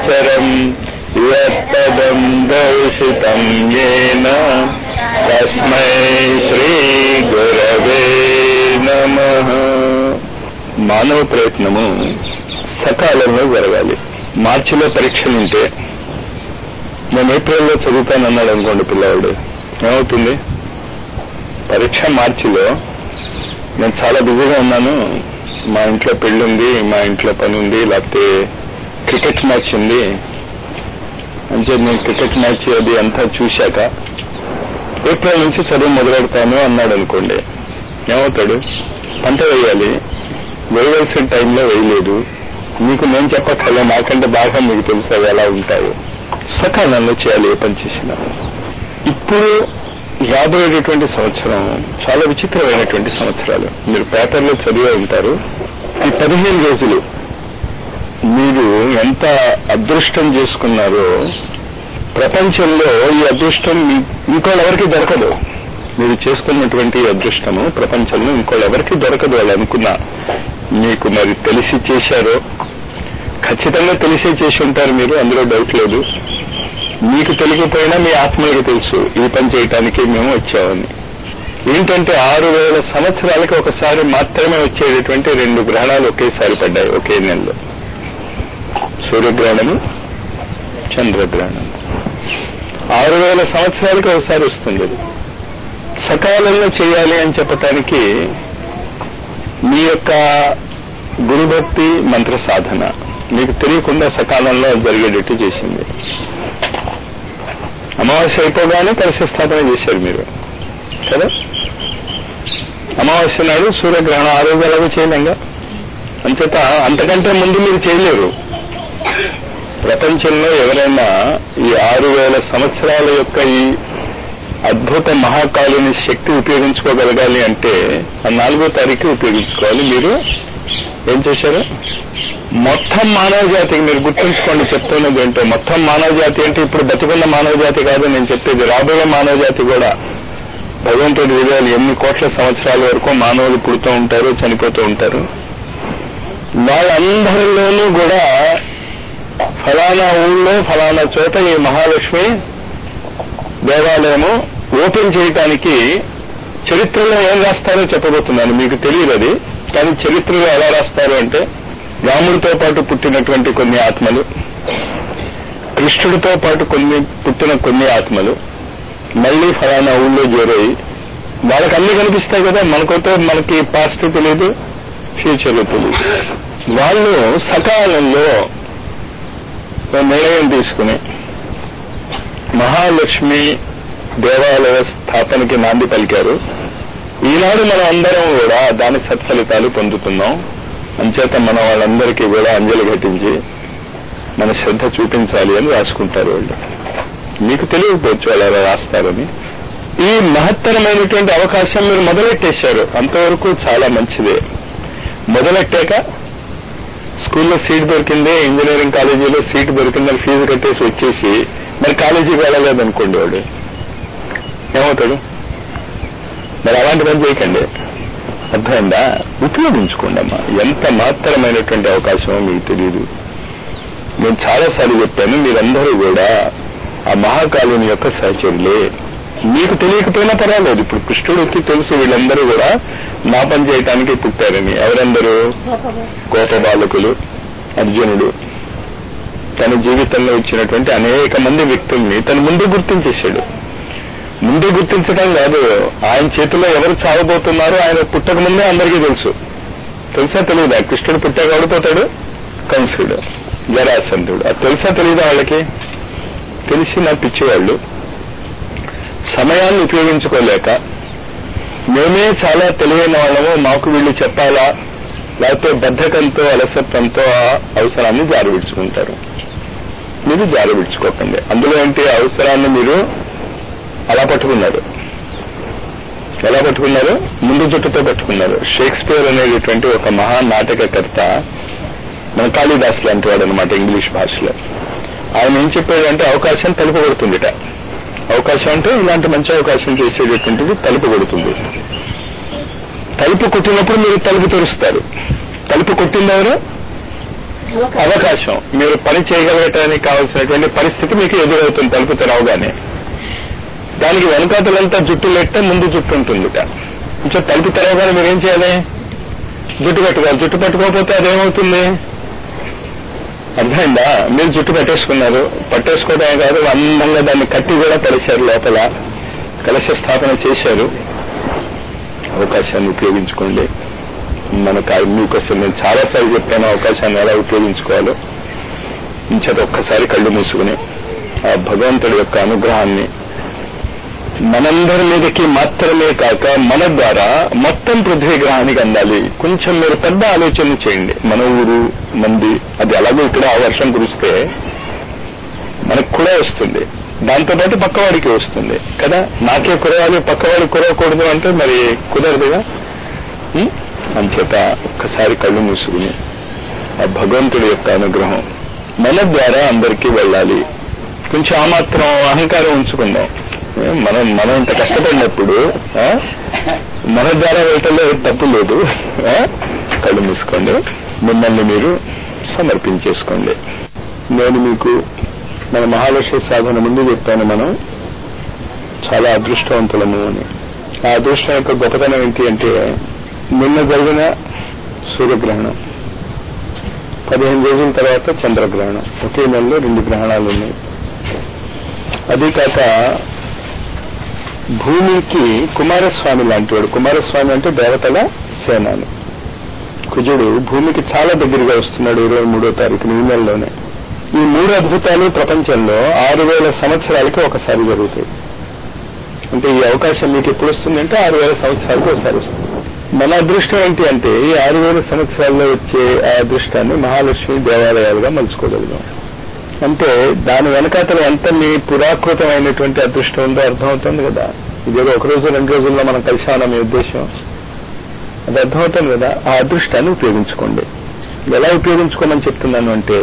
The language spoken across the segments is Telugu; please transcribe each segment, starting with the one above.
చరాచరం యత్పదం దర్శితం येन తస్మై శ్రీ గురవే నమః మానవ ప్రయత్నము సకాలంలో జరగాలి మార్చిలో పరీక్షలుంటే నేను ఏప్రిల్లో చదువుతానన్నాడు అనుకోండి పిల్లవాడు ఏమవుతుంది పరీక్ష మార్చిలో నేను చాలా బిజీగా ఉన్నాను మా ఇంట్లో పెళ్లి ఉంది మా ఇంట్లో పని ఉంది లేకపోతే క్రికెట్ మ్యాచ్ ఉంది అంటే నేను క్రికెట్ మ్యాచ్ అది అంతా చూశాక ఏప్రిల్ నుంచి చదువు మొదలెడతాను అన్నాడు అనుకోండి ఏమవుతాడు పంట వేయాలి వేయవలసిన టైంలో వేయలేదు మీకు నేను చెప్పక్కర్లే నాకంటే బాగా మీకు తెలుసు అవి ఎలా ఉంటాయో సకాలంలో చేయాలి ఏ పని చేసినా ఇప్పుడు రాబోయేటటువంటి సంవత్సరం చాలా విచిత్రమైనటువంటి సంవత్సరాలు మీరు పేపర్లో చదివే ఉంటారు ఈ పదిహేను రోజులు మీరు ఎంత అదృష్టం చేసుకున్నారో ప్రపంచంలో ఈ అదృష్టం ఇంకోళ్ళెవరికి దొరకదు మీరు చేసుకున్నటువంటి అదృష్టము ప్రపంచంలో ఇంకోళ్ళెవరికి దొరకదు వాళ్ళు అనుకున్నా మీకు మరి తెలిసి చేశారో ఖచ్చితంగా తెలిసే చేసి ఉంటారు మీరు అందులో డౌట్ లేదు మీకు తెలియకపోయినా మీ ఆత్మలకు తెలుసు ఈ పని చేయటానికి మేము వచ్చామని ఏంటంటే ఆరు వేల సంవత్సరాలకి ఒకసారి మాత్రమే వచ్చేటటువంటి రెండు గ్రహణాలు ఒకేసారి పడ్డాయి ఒకే నెలలో సూర్యగ్రహణము చంద్రగ్రహణం ఆరు వేల సంవత్సరాలకి ఒకసారి వస్తుంది అది సకాలంలో చేయాలి అని చెప్పటానికి మీ యొక్క గురుభక్తి మంత్ర సాధన మీకు తెలియకుండా సకాలంలో జరిగేటట్టు చేసింది అమావాస్య అయిపోగానే కలశ స్థాపన చేశారు మీరు కదా అమావాస్య నాడు సూర్యగ్రహణం ఆ రోజు ఎలాగో చేయలేంగా అంచేత అంతకంటే ముందు మీరు చేయలేరు ప్రపంచంలో ఎవరైనా ఈ ఆరు వేల సంవత్సరాల యొక్క ఈ అద్భుత మహాకాలుని శక్తి ఉపయోగించుకోగలగాలి అంటే ఆ నాలుగో తారీఖు ఉపయోగించుకోవాలి మీరు ఏం చేశారు మొత్తం మానవ జాతికి మీరు గుర్తుంచుకోండి చెప్తున్నది ఏంటో మొత్తం మానవ జాతి అంటే ఇప్పుడు బతికున్న మానవ జాతి కాదు నేను చెప్పేది రాబోయే మానవ జాతి కూడా భగవంతుడి విధాలు ఎన్ని కోట్ల సంవత్సరాల వరకు మానవులు పుడుతూ ఉంటారు చనిపోతూ ఉంటారు వాళ్ళందరిలోనూ కూడా ఫలానా ఊళ్ళో ఫలానా చోట ఈ మహాలక్ష్మి దేవాలయము ఓపెన్ చేయటానికి చరిత్రలో ఏం రాస్తారో చెప్పబోతున్నాను మీకు తెలియదు అది కానీ చరిత్రలో ఎలా రాస్తారు అంటే రాముడితో పాటు పుట్టినటువంటి కొన్ని ఆత్మలు కృష్ణుడితో పాటు కొన్ని పుట్టిన కొన్ని ఆత్మలు మళ్లీ ఫలానా ఊళ్ళో చేరాయి వాళ్ళకి అన్ని కనిపిస్తాయి కదా మనకైతే మనకి పాస్ట్ తెలియదు ఫ్యూచర్ తెలియదు వాళ్ళు సకాలంలో నిర్ణయం తీసుకుని మహాలక్ష్మి దేవాలయ స్థాపనకి నాంది పలికారు ఈనాడు మనం అందరం కూడా దాని సత్ఫలితాలు పొందుతున్నాం అంచేత మన వాళ్ళందరికీ కూడా అంజలి ఘటించి మన శ్రద్ధ చూపించాలి అని రాసుకుంటారు వాళ్ళు మీకు తెలియకపోవచ్చు వాళ్ళు అలా రాస్తారని ఈ మహత్తరమైనటువంటి అవకాశం మీరు మొదలెట్టేశారు అంతవరకు చాలా మంచిదే మొదలెట్టాక స్కూల్లో సీట్ దొరికింది ఇంజనీరింగ్ కాలేజీలో సీట్ దొరికిందని ఫీజు కట్టేసి వచ్చేసి మరి కాలేజీకి వెళ్ళలేదనుకోండి వాడు ఏమవుతాడు మరి అలాంటి పని చేయకండి అర్థమైందా ఉపయోగించుకోండి అమ్మా ఎంత మాత్రమైనటువంటి అవకాశమో మీకు తెలియదు నేను చాలాసార్లు చెప్పాను మీరందరూ కూడా ఆ మహాకాలుని యొక్క సహచరులే మీకు తెలియకపోయినా పర్వాలేదు ఇప్పుడు కృష్ణుడికి తెలుసు వీళ్ళందరూ కూడా నా పని చేయటానికి పుట్టారని ఎవరందరూ కోప బాలకులు అర్జునుడు తన జీవితంలో ఇచ్చినటువంటి అనేక మంది వ్యక్తుల్ని తను ముందే గుర్తించేశాడు ముందే గుర్తించడం కాదు ఆయన చేతిలో ఎవరు చావబోతున్నారో ఆయన పుట్టక ముందే అందరికీ తెలుసు తెలుసా తెలియదా కృష్ణుడు పుట్టాక ఓడిపోతాడు కంసుడు జరాసంధుడు అది తెలుసా తెలియదా వాళ్ళకి తెలిసి నా పిచ్చివాళ్ళు సమయాన్ని ఉపయోగించుకోలేక మేమే చాలా తెలివైన వాళ్ళము మాకు వీళ్ళు చెప్పాలా లేకపోతే బద్ధకంతో అలసత్వంతో ఆ అవసరాన్ని జారు విడుచుకుంటారు మీరు జారు విడుచుకోకండి అందులో ఏంటి అవసరాన్ని మీరు అలా పట్టుకున్నారు ఎలా పట్టుకున్నారు ముందు జుట్టుతో పట్టుకున్నారు షేక్స్పియర్ అనేటటువంటి ఒక మహా నాటకకర్త మన కాళిదాస్ లాంటి వాడు అనమాట ఇంగ్లీష్ భాషలో ఆయన ఏం చెప్పాడంటే అవకాశం తలుపు కొడుతుందిట అవకాశం అంటే ఇలాంటి మంచి అవకాశం చేసేటటువంటిది తలుపు కొడుతుంది తలుపు కొట్టినప్పుడు మీరు తలుపు తెరుస్తారు తలుపు కొట్టిందెవరు అవకాశం మీరు పని చేయగలగటానికి కావాల్సినటువంటి పరిస్థితి మీకు ఎదురవుతుంది తలుపు తెరవగానే దానికి వెనకాతలంతా జుట్టు లెట్టే ముందు జుట్టు ఉంటుందిట కొంచెం తలుపు తెరవగానే మీరు ఏం చేయాలి జుట్టు పట్టుకోవాలి జుట్టు పట్టుకోకపోతే అదేమవుతుంది అర్థమైందా మీరు జుట్టు పట్టేసుకున్నారు పట్టేసుకోవడమే కాదు అందంగా దాన్ని కట్టి కూడా పడేశారు లోపల కలశ స్థాపన చేశారు అవకాశాన్ని ఉపయోగించుకోండి మనకు ఆ మీకోసం నేను చాలాసార్లు చెప్పాను అవకాశాన్ని ఎలా ఉపయోగించుకోవాలో ఇంచేత ఒక్కసారి కళ్ళు మూసుకుని ఆ భగవంతుడి యొక్క అనుగ్రహాన్ని మనందరి మీదకి మాత్రమే కాక మన ద్వారా మొత్తం పృథ్వీ గ్రహానికి అందాలి కొంచెం మీరు పెద్ద ఆలోచన చేయండి మన ఊరు మంది అది అలాగే ఇక్కడ ఆ వర్షం కురిస్తే మనకు కూడా వస్తుంది దాంతోపాటు పక్కవాడికి వస్తుంది కదా నాకే కురవాలి పక్కవాడికి కురవకూడదు అంటే మరి కుదరదుగా ఉం? అంచేత ఒక్కసారి కళ్ళు మూసుకుని ఆ భగవంతుడి యొక్క అనుగ్రహం మన ద్వారా అందరికీ వెళ్ళాలి కొంచెం ఆ మాత్రం అహంకారం ఉంచుకుందాం ఏ, మనం మనం ఇంత కష్టపడినప్పుడు ఆ, మన ద్వారా వెళ్ళటంలో తప్పు లేదు ఆ, కళ్ళు మూసుకోండి మిమ్మల్ని మీరు సమర్పించేసుకోండి నేను మీకు మన మహాలక్ష్మి సాధన ముందు చెప్పాను మనం చాలా అదృష్టవంతులము అని ఆ అదృష్టం యొక్క గొప్పతనం ఏంటి అంటే నిన్న జరిగిన సూర్యగ్రహణం పదిహేను రోజుల తర్వాత చంద్రగ్రహణం ఒకే నెలలో రెండు గ్రహణాలు ఉన్నాయి అదే కాక భూమికి కుమారస్వామి లాంటివాడు కుమారస్వామి అంటే దేవతల సేనాని కుజుడు భూమికి చాలా దగ్గరగా వస్తున్నాడు ఇరవై మూడో తారీఖున ఈ నెలలోనే ఈ మూడు అద్భుతాలు ప్రపంచంలో ఆరు వేల సంవత్సరాలకి ఒకసారి జరుగుతాయి అంటే ఈ అవకాశం మీకు ఎప్పుడు వస్తుందంటే ఆరు వేల సంవత్సరాలకు ఒకసారి వస్తుంది మన అదృష్టం ఏంటి అంటే ఈ ఆరు వేల సంవత్సరాల్లో వచ్చే ఆ అదృష్టాన్ని మహాలక్ష్మి దేవాలయాలుగా మలుచుకోగలుగుతాం అంటే దాని వెనకాతల ఎంత మీ పురాకృతమైనటువంటి అదృష్టం ఉందో అర్థమవుతుంది కదా ఇదేదో ఒక రోజు రెండు రోజుల్లో మనం కలిసామన్న మీ ఉద్దేశం అది అర్థమవుతుంది కదా ఆ అదృష్టాన్ని ఉపయోగించుకోండి ఎలా ఉపయోగించుకోమని చెప్తున్నాను అంటే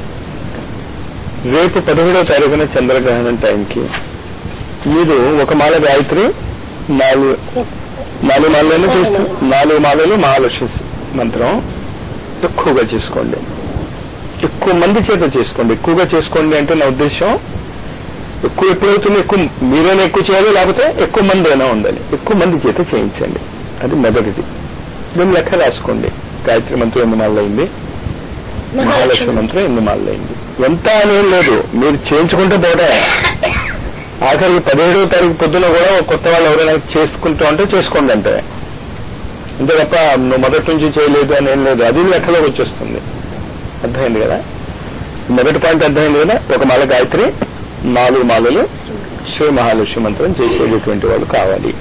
రేపు పదమూడవ తారీఖున చంద్రగ్రహణం టైంకి మీరు ఒక మాల గాయత్రి నాలుగు నాలుగు మాలలను చేస్తూ నాలుగు మాలలు మహాలక్ష్మి మంత్రం ఎక్కువగా చేసుకోండి ఎక్కువ మంది చేత చేసుకోండి ఎక్కువగా చేసుకోండి అంటే నా ఉద్దేశం ఎక్కువ ఎప్పుడవుతుంది ఎక్కువ మీరైనా ఎక్కువ చేయాలి లేకపోతే ఎక్కువ మంది అయినా ఉండాలి ఎక్కువ మంది చేత చేయించండి అది మొదటిది మేము లెక్క రాసుకోండి గాయత్రి మంత్రం ఎన్ని మాలలు అయింది మహాలక్ష్మి మంత్రం ఎన్ని మాలలు అయింది ఎంత అనేం లేదు మీరు చేయించుకుంటే పోవడే ఆఖరికి పదిహేడవ తారీఖు పొద్దున కూడా ఒక కొత్త వాళ్ళు ఎవరైనా చేసుకుంటూ అంటే చేసుకోండి అంటే అంతే తప్ప నువ్వు మొదటి నుంచి చేయలేదు అని ఏం లేదు అది లెక్కలోకి వచ్చేస్తుంది అర్థమైంది కదా మొదటి పాయింట్ అర్థమైంది కదా ఒక మాల గాయత్రి నాలుగు మాలలు శ్రీ మహాలక్ష్మి మంత్రం చేసేటటువంటి వాళ్ళు కావాలి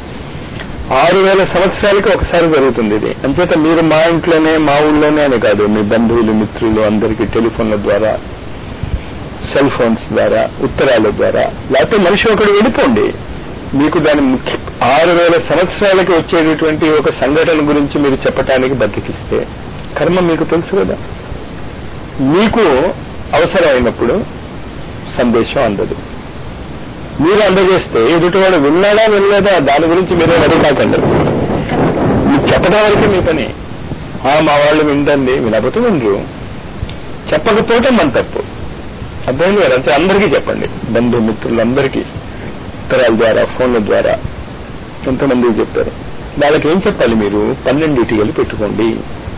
ఆరు వేల సంవత్సరాలకి ఒకసారి జరుగుతుంది ఇది అంచేత మీరు మా ఇంట్లోనే మా ఊళ్ళోనే అని కాదు మీ బంధువులు మిత్రులు అందరికీ టెలిఫోన్ల ద్వారా సెల్ ఫోన్స్ ద్వారా ఉత్తరాల ద్వారా లేకపోతే మనిషి ఒకడు వెళ్ళిపోండి మీకు దాని ముఖ్య ఆరు వేల సంవత్సరాలకి వచ్చేటటువంటి ఒక సంఘటన గురించి మీరు చెప్పటానికి బతికిస్తే కర్మ మీకు తెలుసు కదా మీకు అవసరమైనప్పుడు సందేశం అందదు మీరు అందజేస్తే ఎదుటివాడు విన్నాడా వినలేదా దాని గురించి మీరే రెడీ కాకండి మీకు చెప్పడం వరకే మీ పని ఆ మా వాళ్ళు విందండి వినకపోతే వినరు చెప్పకపోతే మన తప్పు అర్థమైంది కదా అంటే అందరికీ చెప్పండి బంధుమిత్రులందరికీ ఉత్తరాల ద్వారా ఫోన్ల ద్వారా ఎంతమందికి చెప్పారు వాళ్ళకి ఏం చెప్పాలి మీరు పన్నెండు ఇటుకలు పెట్టుకోండి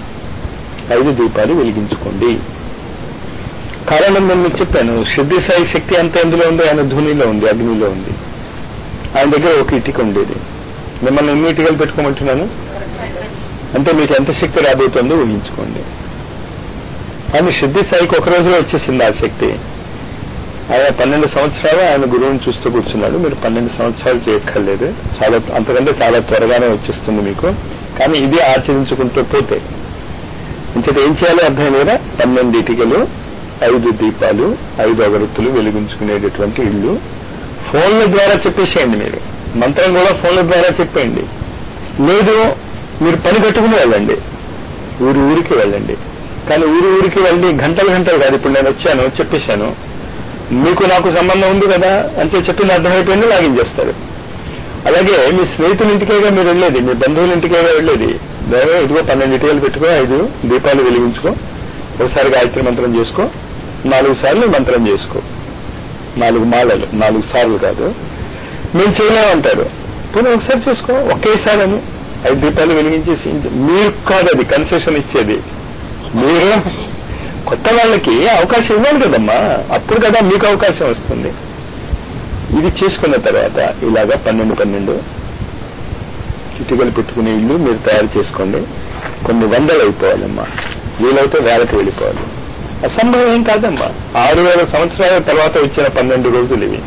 ఐదు దీపాలు వెలిగించుకోండి కారణం నేను మీకు చెప్పాను సిద్ధి సాయి శక్తి అంత ఎందులో ఉంది ఆయన ధునిలో ఉంది అగ్నిలో ఉంది ఆయన దగ్గర ఒక ఇటుక ఉండేది మిమ్మల్ని ఎన్ని ఇటుకలు పెట్టుకోమంటున్నాను అంటే మీకు ఎంత శక్తి రాబోతుందో ఊహించుకోండి కానీ సిద్ధి సాయికి ఒక రోజులో వచ్చేసింది ఆ శక్తి ఆయన పన్నెండు సంవత్సరాలు ఆయన గురువుని చూస్తూ కూర్చున్నాడు మీరు పన్నెండు సంవత్సరాలు చేయక్కర్లేదు చాలా అంతకంటే చాలా త్వరగానే వచ్చేస్తుంది మీకు కానీ ఇది ఆచరించుకుంటూ పోతే ఇంతటి ఏం చేయాలో అర్థం లేదా పన్నెండు ఇటుకలు ఐదు దీపాలు ఐదు అగరత్తులు వెలిగించుకునేటటువంటి ఇల్లు ఫోన్ల ద్వారా చెప్పేసేయండి మీరు మంత్రం కూడా ఫోన్ల ద్వారా చెప్పేయండి లేదు మీరు పని కట్టుకుని వెళ్ళండి ఊరి ఊరికి వెళ్ళండి కానీ ఊరి ఊరికి వెళ్ళి గంటలు గంటలు కాదు ఇప్పుడు నేను వచ్చాను చెప్పేశాను మీకు నాకు సంబంధం ఉంది కదా అంటే చెప్పింది అర్థమైపోయింది లాగించేస్తారు అలాగే మీ స్నేహితుల ఇంటికేగా మీరు వెళ్ళేది మీ బంధువుల ఇంటికేగా వెళ్ళేది దైవం ఇదిగో పన్నెండు ఇటీవలు పెట్టుకో ఐదు దీపాలు వెలిగించుకో ఒకసారి గాయత్రి మంత్రం చేసుకో నాలుగు సార్లు మంత్రం చేసుకో నాలుగు మాలలు నాలుగు సార్లు కాదు మేము చేయలేమంటారు పోనీ ఒకసారి చేసుకో ఒకేసారి అని ఐదు దీపాలు వెలిగించేసి మీరు కాదు అది కన్సెషన్ ఇచ్చేది మీరు కొత్త వాళ్ళకి అవకాశం ఇవ్వాలి కదమ్మా అప్పుడు కదా మీకు అవకాశం వస్తుంది ఇది చేసుకున్న తర్వాత ఇలాగా పన్నెండు పన్నెండు చిటికలు పెట్టుకునే ఇల్లు మీరు తయారు చేసుకోండి కొన్ని వందలు అయిపోవాలమ్మా వీలైతే వేలకు వెళ్ళిపోవాలి అసంభవం ఏం కాదమ్మా ఆరు వేల సంవత్సరాల తర్వాత వచ్చిన పన్నెండు రోజులు ఇవి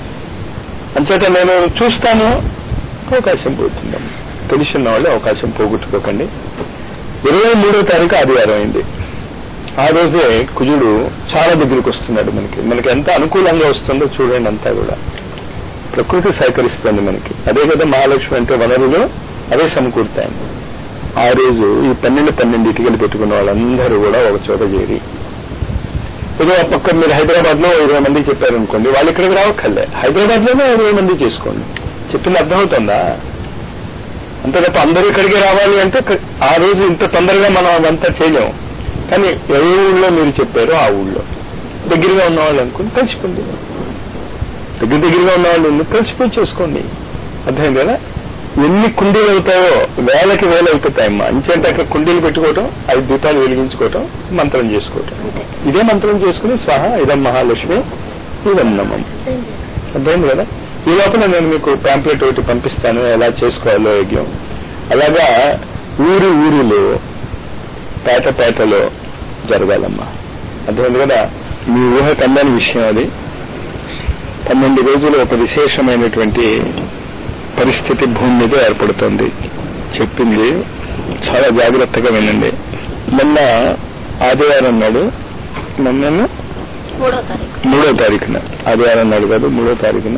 అంచేత నేను చూస్తాను అవకాశం పోతుందమ్మా తెలిసిన వాళ్ళు అవకాశం పోగొట్టుకోకండి ఇరవై మూడో తారీఖు ఆదివారం అయింది ఆ రోజే కుజుడు చాలా దగ్గరికి వస్తున్నాడు మనకి మనకి ఎంత అనుకూలంగా వస్తుందో చూడండి అంతా కూడా ప్రకృతి సహకరిస్తుంది మనకి అదే కదా మహాలక్ష్మి అంటే వనరులు అవే సమకూరుతాయి ఆ రోజు ఈ పన్నెండు పన్నెండు ఇటుకలు పెట్టుకున్న వాళ్ళందరూ కూడా ఒక చోట చేరి ఏదో ఆ పక్క మీరు హైదరాబాద్ లో ఇరవై మంది చెప్పారనుకోండి వాళ్ళు ఇక్కడికి రావక్కర్లే హైదరాబాద్ లోనే ఇరవై మంది చేసుకోండి చెప్పింది అర్థమవుతుందా అంతే తప్ప అందరూ ఇక్కడికి రావాలి అంటే ఆ రోజు ఇంత తొందరగా మనం అదంతా చేయలేము కానీ ఏ ఊళ్ళో మీరు చెప్పారో ఆ ఊళ్ళో దగ్గరగా ఉన్నవాళ్ళు అనుకుని కలిసిపోండి దగ్గర దగ్గరగా ఉన్నవాళ్ళు ఉంది కలిసిపోయి చేసుకోండి అర్థమైంది కదా ఎన్ని కుండీలు అవుతాయో వేలకి వేలు అయిపోతాయమ్మా అంచేంటే అక్కడ కుండీలు పెట్టుకోవటం ఐదు దీపాలు వెలిగించుకోవటం మంత్రం చేసుకోవటం ఇదే మంత్రం చేసుకుని స్వాహ ఇదం మహాలక్ష్మి ఇదం నమం అర్థమైంది కదా ఈ లోపల నేను మీకు పాంప్లెట్ ఒకటి పంపిస్తాను ఎలా చేసుకోవాలో యజ్ఞం అలాగా ఊరి ఊరిలో పేట పేటలో జరగాలమ్మా అర్థమైంది కదా మీ ఊహ కందని విషయం అది పన్నెండు రోజులు ఒక విశేషమైనటువంటి పరిస్థితి భూమి మీద ఏర్పడుతుంది చెప్పింది చాలా జాగ్రత్తగా వినండి మొన్న ఆదివారం నాడు మొన్న మూడో తారీఖు మూడో తారీఖున ఆదివారం నాడు కాదు మూడో తారీఖున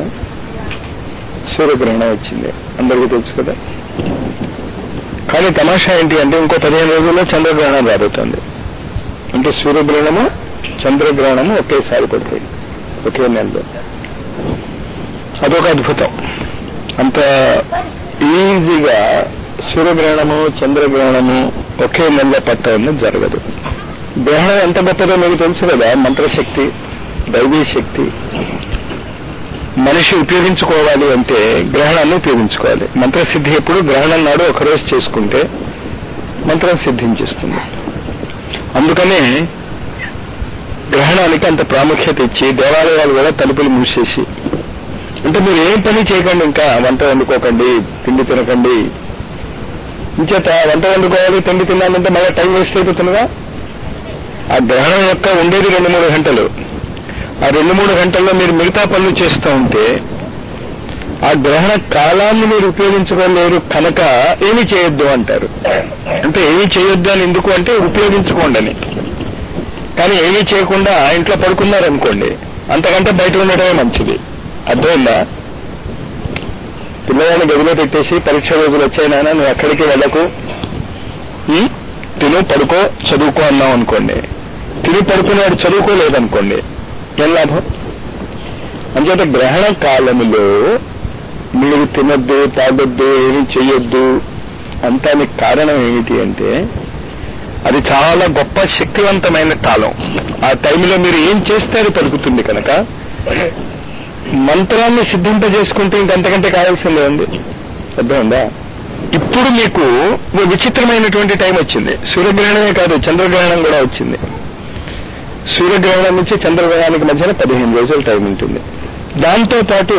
సూర్యగ్రహణం వచ్చింది అందరికీ తెలుసు కదా కానీ తమాషా ఏంటి అంటే ఇంకో పదిహేను రోజుల్లో చంద్రగ్రహణం రాబోతోంది అంటే సూర్యగ్రహణము చంద్రగ్రహణము ఒకేసారి పడతాయి ఒకే నెలలో అదొక అద్భుతం అంత ఈజీగా సూర్యగ్రహణము చంద్రగ్రహణము ఒకే నెలలో పట్టడం జరగదు గ్రహణం ఎంత గొప్పదో మీకు తెలుసు కదా మంత్రశక్తి దైవీ శక్తి మనిషి ఉపయోగించుకోవాలి అంటే గ్రహణాన్ని ఉపయోగించుకోవాలి మంత్రసిద్ధి ఎప్పుడు గ్రహణం నాడు ఒకరోజు చేసుకుంటే మంత్రం సిద్ధించేస్తుంది అందుకనే గ్రహణానికి అంత ప్రాముఖ్యత ఇచ్చి దేవాలయాలు కూడా తలుపులు మూసేసి అంటే మీరు ఏం పని చేయకండి ఇంకా వంట వండుకోకండి తిండి తినకండి ఇంచేత వంట వండుకోవాలి తిండి తినాలంటే మళ్ళీ టైం వేస్ట్ అయిపోతుందిగా ఆ గ్రహణం యొక్క ఉండేది రెండు మూడు గంటలు ఆ రెండు మూడు గంటల్లో మీరు మిగతా పనులు చేస్తూ ఉంటే ఆ గ్రహణ కాలాన్ని మీరు ఉపయోగించుకోలేరు కనుక ఏమి చేయొద్దు అంటారు అంటే ఏమి చేయొద్దు అని ఎందుకు అంటే ఉపయోగించుకోండి అని కానీ ఏమీ చేయకుండా ఇంట్లో పడుకున్నారనుకోండి అంతకంటే బయట ఉండటమే మంచిది అర్థమైందా పిల్లవాడిని గదిలో పెట్టేసి పరీక్ష రోజులు వచ్చాయి నాన్న నువ్వు ఎక్కడికి వెళ్ళకు ఉం? తిను పడుకో చదువుకో అన్నాం అనుకోండి తిని పడుకునేవాడు చదువుకోలేదనుకోండి ఏం లాభం అంచేత గ్రహణ కాలములో మీరు తినొద్దు తాగొద్దు ఏమీ చెయ్యొద్దు అంతానికి కారణం ఏమిటి అంటే అది చాలా గొప్ప శక్తివంతమైన కాలం ఆ టైంలో మీరు ఏం చేస్తే అది పలుకుతుంది కనుక మంత్రాన్ని సిద్ధింపజేసుకుంటే ఇంకంతకంటే కావాల్సిందే ఉంది అర్థమైందా ఇప్పుడు మీకు ఓ విచిత్రమైనటువంటి టైం వచ్చింది సూర్యగ్రహణమే కాదు చంద్రగ్రహణం కూడా వచ్చింది సూర్యగ్రహణం నుంచి చంద్రగ్రహణానికి మధ్యన పదిహేను రోజుల టైం ఉంటుంది దాంతో పాటు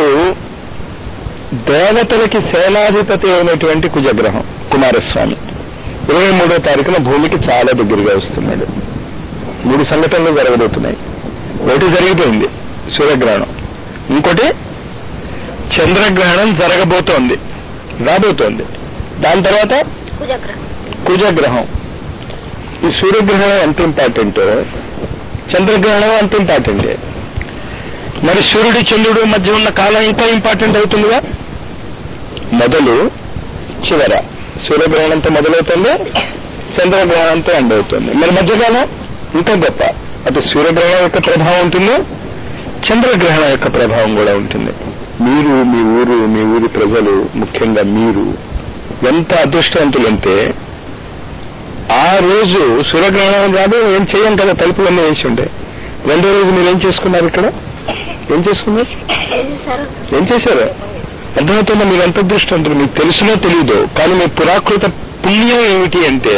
దేవతలకి సేనాధిపతి అయినటువంటి కుజగ్రహం కుమారస్వామి ఇరవై మూడో తారీఖున భూమికి చాలా దగ్గరగా వస్తున్నాడు మూడు సంఘటనలు జరగబోతున్నాయి ఒకటి జరిగిపోయింది సూర్యగ్రహణం ఇంకోటి చంద్రగ్రహణం జరగబోతోంది రాబోతోంది దాని తర్వాత కుజగ్రహం కుజగ్రహం ఈ సూర్యగ్రహణం ఎంత ఇంపార్టెంటో చంద్రగ్రహణం అంత ఇంపార్టెంటే మరి సూర్యుడు చంద్రుడు మధ్య ఉన్న కాలం ఇంకా ఇంపార్టెంట్ అవుతుందిగా మొదలు చివర సూర్యగ్రహణంతో మొదలవుతుంది చంద్రగ్రహణంతో ఎండ్ అవుతుంది మరి మధ్యకాలం ఇంకా గొప్ప అటు సూర్యగ్రహణం యొక్క ప్రభావం ఉంటుంది చంద్రగ్రహణం యొక్క ప్రభావం కూడా ఉంటుంది మీరు మీ ఊరు మీ ఊరి ప్రజలు ముఖ్యంగా మీరు ఎంత అదృష్టవంతులంటే ఆ రోజు సూర్యగ్రహణం రాదు ఏం చేయం కదా తలుపులన్నీ వేసి ఉండే రెండో రోజు మీరు ఏం చేసుకున్నారు ఇక్కడ ఏం చేసుకున్నారు ఏది సార్ ఏం చేశారు అర్థమవుతుందా మీరు ఎంత దృష్టి మీకు తెలిసినో తెలియదు కానీ మీ పురాకృత పుణ్యం ఏమిటి అంటే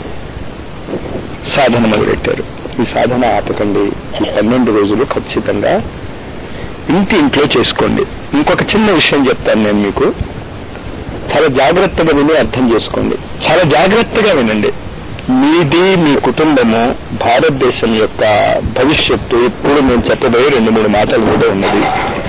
సాధన మొదలెట్టారు ఈ సాధన ఆపకండి ఈ పన్నెండు రోజులు ఖచ్చితంగా ఇంటి ఇంట్లో చేసుకోండి ఇంకొక చిన్న విషయం చెప్తాను నేను మీకు చాలా జాగ్రత్తగా విని అర్థం చేసుకోండి చాలా జాగ్రత్తగా వినండి మీది మీ కుటుంబము భారతదేశం యొక్క భవిష్యత్తు ఇప్పుడు నేను చెప్పబోయే రెండు మూడు మాటల మీద ఉన్నది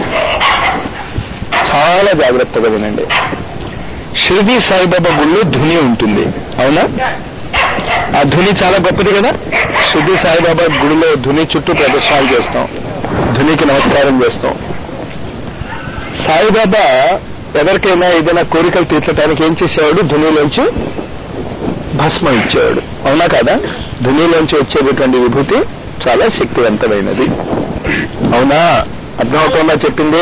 చాలా జాగ్రత్తగా వినండి షిరిడి సాయిబాబా గుళ్ళో ధుని ఉంటుంది అవునా ఆ ధుని చాలా గొప్పది కదా షిరిడి సాయిబాబా గుడిలో ధుని చుట్టూ ప్రదర్శనలు చేస్తాం ధునికి నమస్కారం చేస్తాం సాయిబాబా ఎవరికైనా ఏదైనా కోరికలు తీర్చడానికి ఏం చేసేవాడు ధునిలోంచి భస్మం ఇచ్చేవాడు అవునా కదా ధునిలోంచి వచ్చేటటువంటి విభూతి చాలా శక్తివంతమైనది అవునా అర్థమవుతుందా చెప్పింది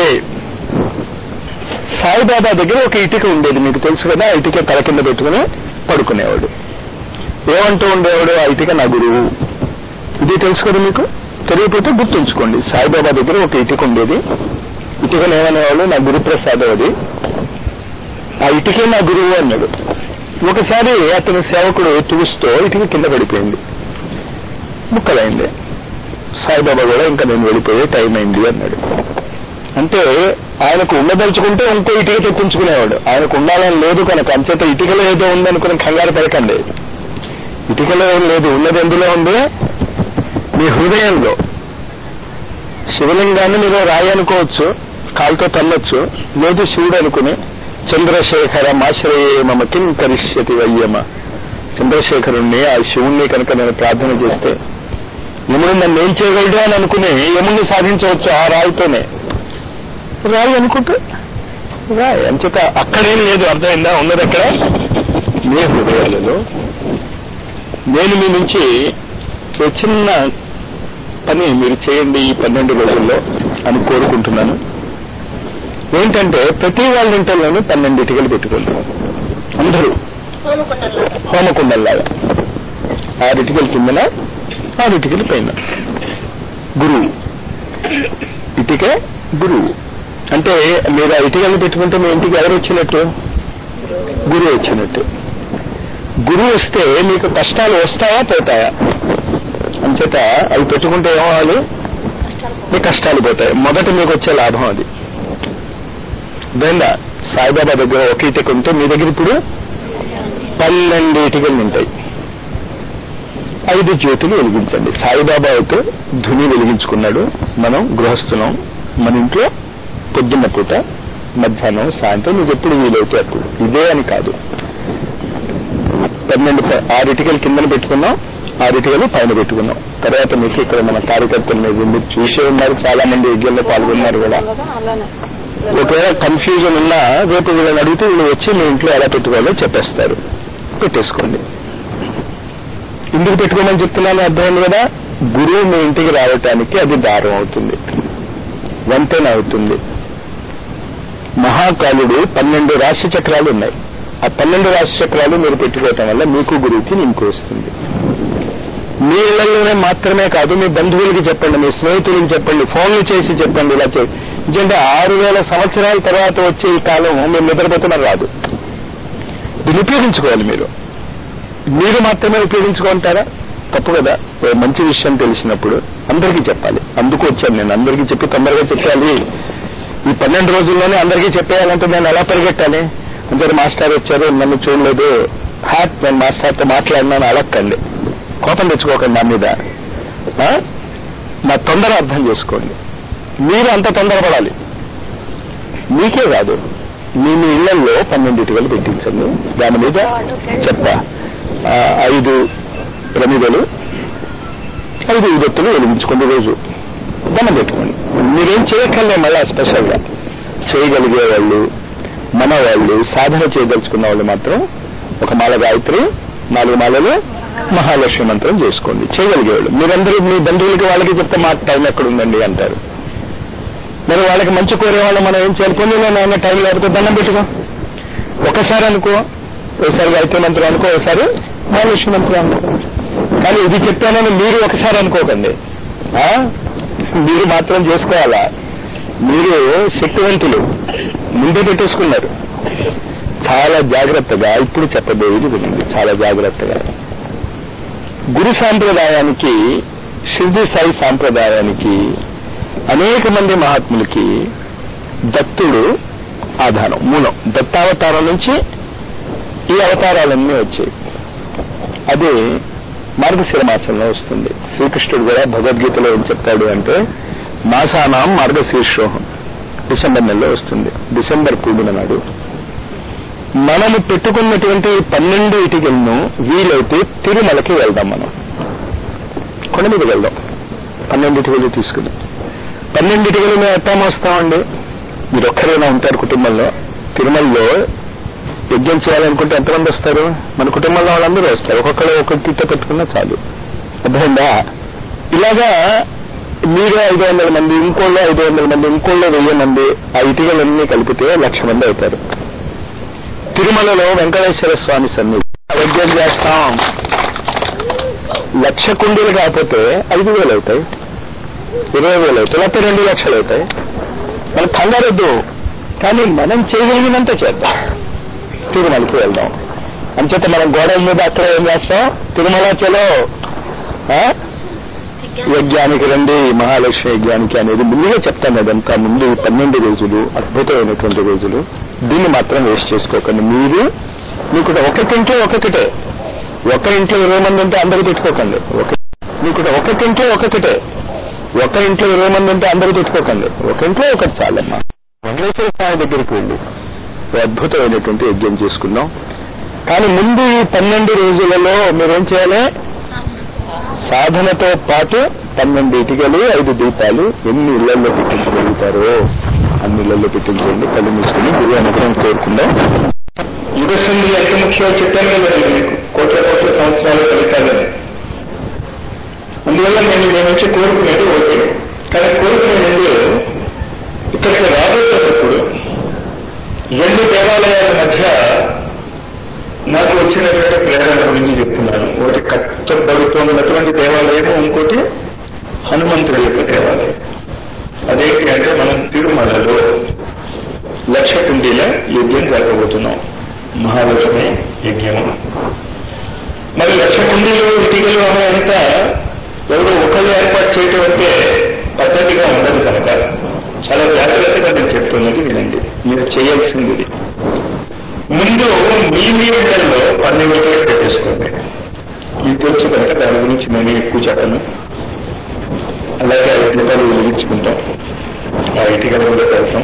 సాయిబాబా దగ్గర ఒక ఇటుక ఉండేది మీకు తెలుసు కదా ఆ ఇటుక తల కింద పెట్టుకుని పడుకునేవాడు ఏమంటూ ఉండేవాడు ఆ ఇటుక నా గురువు ఇది తెలుసు కదా మీకు తెలియకపోతే గుర్తుంచుకోండి సాయిబాబా దగ్గర ఒక ఇటుక ఉండేది ఇటుకను ఏమనేవాళ్ళు నా గురుప్రసాదం అది ఆ ఇటుకే నా గురువు అన్నాడు ఒకసారి అతని సేవకుడు తుడుస్తూ ఇటుక కింద పడిపోయింది ముక్కలైంది సాయిబాబా కూడా ఇంకా నేను వెళ్ళిపోయే టైం అయింది అన్నాడు అంటే ఆయనకు ఉండదలుచుకుంటే ఇంకో ఇటుక తెప్పించుకునేవాడు ఆయనకు ఉండాలని లేదు కనుక అంచేత ఇటుకలో ఏదో ఉందనుకుని కంగారు పడకండి ఇటుకలో ఏం లేదు ఉన్నది ఎందులో ఉంది మీ హృదయంలో శివలింగాన్ని మీరు రాయి అనుకోవచ్చు కాలుతో తల్లొచ్చు లేదు శివుడు అనుకుని చంద్రశేఖర మాశ్రయే మమ కిం కరిష్యతి వయ్యమ చంద్రశేఖరుణ్ణి ఆ శివుణ్ణి కనుక నేను ప్రార్థన చేస్తే యముడు నన్ను ఏం చేయగలడు అని అనుకుని యముణ్ణి సాధించవచ్చు ఆ రాయితోనే రాయి అనుకుంటే రాయి అంచేత అక్కడేం లేదు అర్థమైందా ఉన్నది అక్కడ మీ హృదయాలలో నేను మీ నుంచి ఒక చిన్న పని మీరు చేయండి ఈ పన్నెండు రోజుల్లో అని కోరుకుంటున్నాను ఏంటంటే ప్రతి వాళ్ళ ఇంటల్లోనూ పన్నెండు ఇటుకలు పెట్టుకోండి అందరూ హోమకుండలో హోమకుండల్లాగా ఆరు ఇటుకల కిందన ఆరు ఇటుకల పైన గురువు ఇటుక గురువు అంటే మీరు ఆ ఇటుకలు పెట్టుకుంటే మీ ఇంటికి ఎవరు వచ్చినట్టు గురువు వచ్చినట్టు గురువు వస్తే మీకు కష్టాలు వస్తాయా పోతాయా అంచేత అవి పెట్టుకుంటే ఏమవ్వాలి కష్టాలు మీ కష్టాలు పోతాయి మొదట మీకు వచ్చే లాభం అది బెందా సాయిబాబా దగ్గర ఒక ఇటుక ఉంటే మీ దగ్గర ఇప్పుడు పన్నెండు ఇటుకలు ఉంటాయి ఐదు జ్యోతులు వెలిగించండి సాయిబాబా అయితే ధుని వెలిగించుకున్నాడు మనం గృహస్థులం మన ఇంట్లో పొద్దున్న పూట మధ్యాహ్నం సాయంత్రం మీకు ఎప్పుడు వీలైతే అప్పుడు ఇదే అని కాదు పన్నెండు ప- ఆరు ఇటుకలు కిందన పెట్టుకున్నాం ఆరు ఇటుకలు పైన పెట్టుకున్నాం తర్వాత మీకు ఇక్కడ మన కార్యకర్తలు మీరు మీరు చూసే ఉన్నారు చాలా మంది యజ్ఞంలో పాల్గొన్నారు కూడా అలానే ఒకవేళ కన్ఫ్యూజన్ ఉన్నా రేపు వీళ్ళని అడిగితే వీళ్ళు వచ్చి మీ ఇంట్లో ఎలా పెట్టుకోవాలో చెప్పేస్తారు పెట్టేసుకోండి ఎందుకు పెట్టుకోమని చెప్తున్నాను అర్థమైంది కదా గురువు మీ ఇంటికి రావటానికి అది దారం అవుతుంది వంతెన అవుతుంది మహాకాలుడు పన్నెండు రాశి చక్రాలు ఉన్నాయి ఆ పన్నెండు రాశి చక్రాలు మీరు పెట్టుకోవటం వల్ల మీకు గురువుకి లింక్ వస్తుంది మీ ఇళ్లలోనే మాత్రమే కాదు మీ బంధువులకి చెప్పండి మీ స్నేహితులకి చెప్పండి ఫోన్లు చేసి చెప్పండి ఇలా చేయండి ఎందుకంటే ఆరు వేల సంవత్సరాల తర్వాత వచ్చే ఈ కాలం మీరు నిద్రపోతున్నారు రాదు దీన్ని ఉపయోగించుకోవాలి మీరు మీరు మాత్రమే ఉపయోగించుకుంటారా తప్పు కదా ఓ మంచి విషయం తెలిసినప్పుడు అందరికీ చెప్పాలి అందుకు వచ్చాను నేను అందరికీ చెప్పి తొందరగా చెప్పాలి ఈ పన్నెండు రోజుల్లోనే అందరికీ చెప్పేయాలంటే నేను ఎలా పరిగెట్టాలి అందరు మాస్టర్ వచ్చారు నన్ను చూడలేదు హ్యాట్ నేను మాస్టర్తో మాట్లాడినాను అడక్కండి కోపం తెచ్చుకోకండి నా మీద ఆ? నా తొందర అర్థం చేసుకోండి మీరు అంత తొందరపడాలి మీకే కాదు మీ మీ ఇళ్లలో పన్నెండు ఇటుకలు పెట్టించండి దాని మీద చెత్త ఆ, ఐదు ప్రమిదలు ఐదు విభక్తులు వెలిగించుకోండి రోజు దండం పెట్టుకోండి మీరేం చేయక్కర్లే మళ్ళా స్పెషల్గా చేయగలిగే వాళ్ళు మన వాళ్ళు సాధన చేయదలుచుకున్న వాళ్ళు మాత్రం ఒక మాల గాయత్రి నాలుగు మాలలు మహాలక్ష్మి మంత్రం చేసుకోండి చేయగలిగేవాళ్ళు మీరందరూ మీ బంధువులకి వాళ్ళకి చెప్తే మాకు టైం ఎక్కడ ఉందండి అంటారు మరి వాళ్ళకి మంచి కోరే వాళ్ళు మనం ఏం చేయాలి పొంది నేను టైం లేకపోతే దండం పెట్టుకో ఒకసారి అనుకో ఒకసారి గాయత్రి మంత్రం అనుకో ఒకసారి మహాలక్ష్మి మంత్రం అనుకో కానీ ఇది చెప్పానని మీరు ఒకసారి అనుకోకండి ఆ? మీరు మాత్రం చేసుకోవాలా మీరు శక్తివంతులు ముందే పెట్టేసుకున్నారు చాలా జాగ్రత్తగా ఇప్పుడు చెప్పబోయేది వినండి చాలా జాగ్రత్తగా గురు సాంప్రదాయానికి సిద్ధి సాయి సాంప్రదాయానికి అనేక మంది మహాత్ములకి దత్తుడు ఆధారం మూలం దత్తావతారం నుంచి ఈ అవతారాలన్నీ వచ్చాయి అది మార్గశిర మాసంలో వస్తుంది శ్రీకృష్ణుడు కూడా భగవద్గీతలో ఏం చెప్తాడు అంటే మాసానాం మార్గశీర్షోహం డిసెంబర్ నెలలో వస్తుంది డిసెంబర్ కూడిన నాడు మనము పెట్టుకున్నటువంటి పన్నెండు ఇటుకలను వీలైతే తిరుమలకి వెళ్దాం మనం కొండ మీద వెళ్దాం పన్నెండు ఇటుకలు తీసుకుని పన్నెండు ఇటుకలు మేము ఎట్టా మోస్తామండి మీరు ఒక్కరైనా ఉంటారు కుటుంబంలో తిరుమలలో యజ్ఞం చేయాలనుకుంటే ఎంతమంది వస్తారు మన కుటుంబంలో వాళ్ళందరూ వస్తారు ఒక్కొక్కరు ఒక్కొక్క తిట్ట పెట్టుకున్నా చాలు అర్థమైందా ఇలాగా మీరు ఐదు వందల మంది ఇంకోళ్ళు ఐదు వందల మంది ఇంకోళ్ళు వెయ్యి మంది ఆ ఇటుకలన్నీ కలిపితే లక్ష మంది అవుతారు తిరుమలలో వెంకటేశ్వర స్వామి సన్నిధి యజ్ఞం చేస్తాం లక్ష కుండీలు కాకపోతే ఐదు వేలు అవుతాయి ఇరవై వేలు అవుతాయి లేకపోతే రెండు లక్షలు అవుతాయి మనం కంగారొద్దు కానీ మనం చేయగలిగినంత చేద్దాం తిరుమలకి వెళ్దాం అంచేత మనం గోడల మీద అక్కడ ఏం చేస్తాం తిరుమల చలో ఆ? యజ్ఞానికి రండి మహాలక్ష్మి యజ్ఞానికి అనేది ముందుగా చెప్తాను అదంతా ముందు ఈ పన్నెండు రోజులు అద్భుతమైనటువంటి రోజులు దీన్ని మాత్రం వేస్ట్ చేసుకోకండి మీరు మీకు ఒకటింట్లో ఒక్కొక్కటే ఒక ఇంట్లో ఇరవై మంది ఉంటే అందరూ పెట్టుకోకండి ఒక మీకు ఒకటింట్లో ఒక్కొక్కటే ఒక ఇంట్లో ఇరవై మంది ఉంటే అందరూ పెట్టుకోకండి ఒక ఇంట్లో ఒకటి చాలమ్మా వెంకటేశ్వర స్వామి దగ్గరికి వెళ్ళి ఓ అద్భుతమైనటువంటి యజ్ఞం చేసుకుందాం కానీ ముందు ఈ పన్నెండు రోజులలో మీరేం చేయాలి సాధనతో పాటు పన్నెండు ఇటుకలు ఐదు దీపాలు ఎన్ని ఇళ్లలో పెట్టించగలుగుతారో అన్ని ఇళ్లలో పెట్టించండి కళ్ళు మూసుకుని గురు అనుగ్రహం కోరుకుందాం యుగసంధి ఎంత ముఖ్యమో చెప్పాను కదా నేను మీకు కోట్ల కోట్ల సంవత్సరాల ఫలితాలని అందువల్ల నేను మీ నుంచి కోరుకునేది ఓకే కానీ కోరుకునే ముందు ఇక్కడికి రాబోతున్నప్పుడు రెండు దేవాలయాల మధ్య నాకు వచ్చినటువంటి ప్రేరణ గురించి చెప్తున్నాను ఒకటి కష్టపడుతున్నటువంటి దేవాలయం ఇంకోటి హనుమంతుడి యొక్క దేవాలయం అదేంటి అంటే మనం తిరుమలలో లక్ష కుండీల యజ్ఞం జరగబోతున్నాం మహాలక్ష్మి యజ్ఞము మరి లక్ష కుండీలు ఇటుకలు అనేంతా ఎవరో ఒకళ్ళు ఏర్పాటు చేయటం అంటే పద్ధతిగా ఉండదు కనుక చాలా జాగ్రత్తగా నేను చెప్తున్నది వినండి మీరు చేయాల్సింది ఇది. ముందు మీ మీ ఇళ్లలో పన్నెండు ఇటుకలు పెట్టేసుకోండి మీకు తెలుసు కనుక దాని గురించి నేను ఎక్కువ చెప్పను అలాగే ఐదు రూపాయలు వెలిగించుకుంటాం ఆ ఇటుకలు కూడా పెడతాం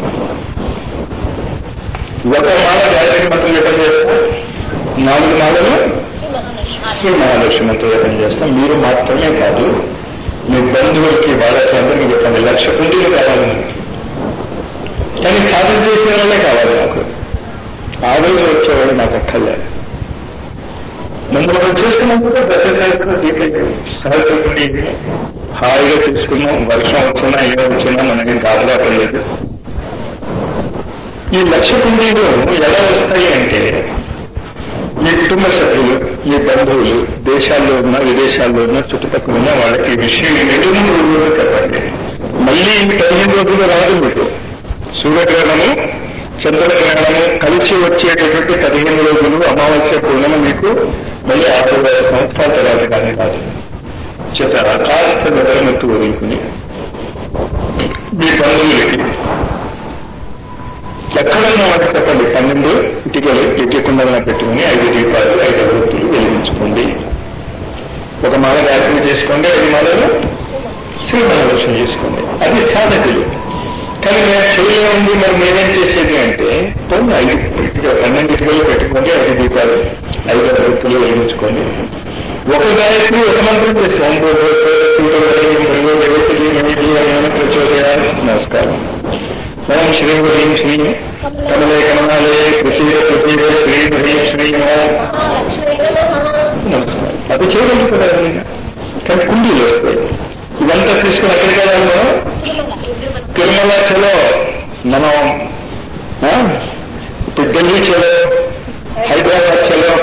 ఒక మాల గాయత్రి మంత్రం జపం చేస్తాం నాలుగు మాలలు శ్రీ మహాలక్ష్మి మంత్రం జపం చేస్తాం మీరు మాత్రమే కాదు మీ బంధువులకి వాళ్ళకి అందరికీ చెప్పండి లక్ష కుండీలు కావాలి మనకి కానీ సాధన చేసిన వాళ్ళే కావాలి నాకు ఆ రోజు వచ్చేవాడు నాకు అక్కర్లేదు ముందు మనం చేసుకున్నాం కూడా దశ సహస్ర దీపం సహస్రకుండి హాయిగా చేసుకున్నాం వర్షం వచ్చినా ఏ వచ్చినా మనకి గాబరా పడలేదు ఈ లక్ష కుండీలు ఎలా వస్తాయి అంటే మీ కుటుంబ సభ్యులు మీ బంధువులు దేశాల్లో ఉన్న విదేశాల్లో ఉన్న చుట్టుపక్కల ఉన్న వాళ్ళకి ఈ విషయం రెండు మూడు రోజులు చెప్పండి మళ్ళీ ఈ పదిహేను రోజులు రాదు మీకు సూర్యగ్రహణము చంద్రగ్రహణము కలిసి వచ్చేటటువంటి పదిహేను రోజులు అమావాస్య పూర్ణము మీకు మళ్ళీ ఆరు వేల సంవత్సరాల తర్వాత కానీ కాదు చేత కాస్త నిద్రమెత్తు వదులుకుని మీ బంధువులకి ఎక్కడున్న వాటి చెప్పండి పన్నెండు ఇటుకలు ఎక్కకుండా పెట్టుకుని ఐదు దీపాలు ఐదు వృత్తులు వెలిగించుకోండి ఒక మాల గాయత్రి చేసుకోండి ఐదు మాలలు శ్రీ మహాలక్ష్మి చేసుకోండి అది సాధకులు కానీ మేము చేయలేముంది మరి మేమేం చేసేది అంటే పోనీ ఐదు ఇటుక పన్నెండు ఇటుకలు పెట్టుకోండి ఐదు దీపాలు ఐదు వృత్తులు వెలిగించుకోండి ఒక గాయత్రి ఒక మంత్రం చేస్తాం ప్రచోదయాలు నమస్కారం ఓం శ్రీ హ్రీం శ్రీ కమలే కమలాలే ప్రసీద ప్రసీద శ్రీ హ్రీం శ్రీ ఓం నమస్కారం అది చేయగలరు కదా ఎవరైనా. కానీ కుండీలు వస్తాయి ఇదంతా తీసుకుని ఎక్కడికి వెళ్ళాలో తిరుమల చలో మనం ఆ? ఇప్పుడు ఢిల్లీ చలో హైదరాబాద్ చలో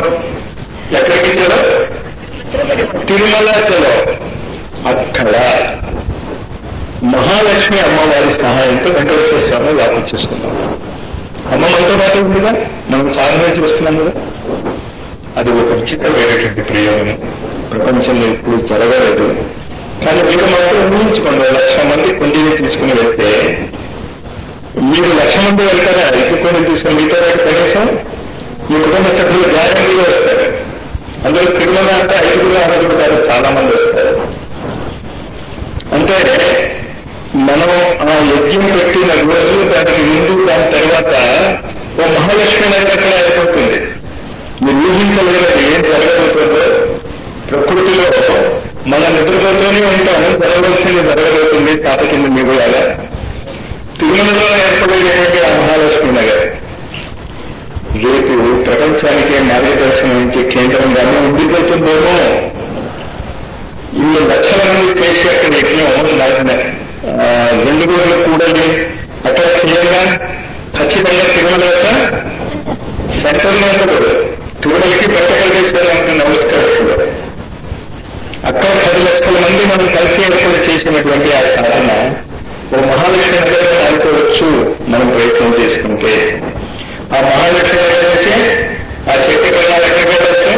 చలో అక్కడ మహాలక్ష్మి అమ్మవారి సహాయంతో వెంకటేశ్వర స్వామి వ్యాపం చేసుకున్నాం అమ్మ మనతో పాటు ఉందిగా మనం సాధన చేస్తున్నాం కదా అది ఒక విచిత్రమైనటువంటి ప్రయోగం ప్రపంచంలో ఇప్పుడు జరగలేదు కానీ మీరు మాత్రం ఊహించుకోండి లక్ష మంది కుండీని తీసుకుని వెళ్తే మీరు లక్ష మంది వెళ్తారా ఎక్కువ కుండీ తీసుకుని మీతో పాటు కనీసం మీ కుటుంబ సభ్యులు గ్యారంటీగా వస్తారు అందరూ తిరుమల అంటే ఐదుగురు ఆరుగురు కాదు చాలా మంది వస్తారు అంటే మనం ఆ యజ్ఞం పెట్టిన రోజు దానికి ముందు దాని తర్వాత ఓ మహాలక్ష్మి నగరం అయిపోతుంది మీరు ఊహించలేనిది ఏం జరగబోతుందో ప్రకృతిలో మనం నిద్రపోతూనే ఉంటాము జరగవలసింది జరగబోతుంది తాత కింద మిగులాల తిరుమలలో ఏర్పడేటువంటి ఆ మహాలక్ష్మి నగర్ రేపు ప్రపంచానికి మార్గదర్శనం ఇచ్చే కేంద్రంగానే ఉండిపోతుందేమో ఇన్ని లక్షల మంది చేసే అక్కడ యజ్ఞం నాకు ఆ, రెండు రోజులు కూడలి అక్కడ చేయంగా ఖచ్చితంగా తిరుమల యొక్క సెంటర్లో ఉండదు తిరుమలకి బయటకెళ్ళేశ్వరం అంటే నమస్కరిస్తుంది అక్కడ పది లక్షల మంది మనం కలిసి ఏర్పాటు చేసినటువంటి ఆ సాధన ఓ మహాలక్ష్మి నగరం అనుకోవచ్చు మనం ప్రయత్నం చేసుకుంటే ఆ మహాలక్ష్మి నగరం నుంచి ఆ శక్తి కన్నా ఎక్కడ వెళ్ళచ్చు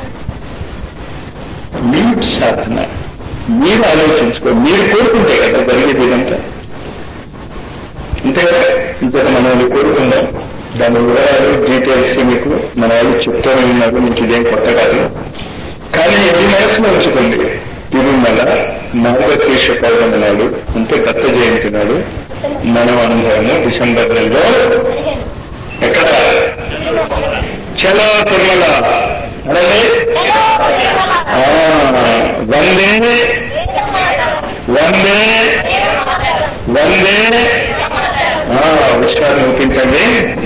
మీ సాధన మీరు ఆలోచించుకో మీరు కోరుకుంటే కదా జరిగేది ఇదంతా అంతే కదా ఇంతకు మనం అది కోరుకుందాం దాని వివరాలు డీటెయిల్స్ మీకు మన వాళ్ళు చెప్తూనే ఉన్నారు మీకు ఇదేం కొత్త కాదు కానీ ఇది మనసులో ఉంచుకోండి తిరుమల మార్గశీర్ష పౌర్ణమి నాడు అంటే దత్త జయంతి నాడు మనం అనుభవము డిసెంబర్ నెలలో ఎక్కడ చలో తిరుమల అనండి ఆ, వందే వందే వందే ఆ, విశ్వాసం ఒప్పించండి